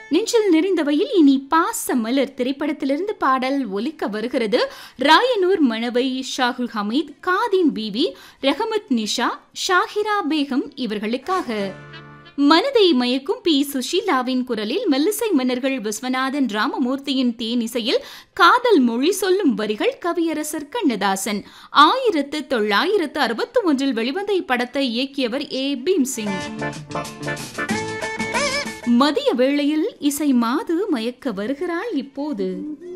நெஞ்சில் நிறைந்தவையில் இனி பாச மலர் திரைப்படத்திலிருந்து பாடல் ஒலிக்க வருகிறது ராயனூர் மணவை ஷாகுல் ஹமீத் காதின் பிவி ரெஹமத் நிஷா ஷாஹிரா பேகம் இவர்களுக்காக மனதை மயக்கும் பி சுஷீலாவின் குரலில் மெல்லிசை மன்னர்கள் விஸ்வநாதன் ராமமூர்த்தியின் தேனிசையில் காதல் மொழி சொல்லும் வரிகள் கவியரசர் கண்ணதாசன் ஆயிரத்து தொள்ளாயிரத்து அறுபத்தி ஒன்றில் வெளிவந்த இப்படத்தை இயக்கியவர் ஏ பீம்சிங் மதிய வேளையில் இசை மாது மயக்க வருகிறாள் இப்போது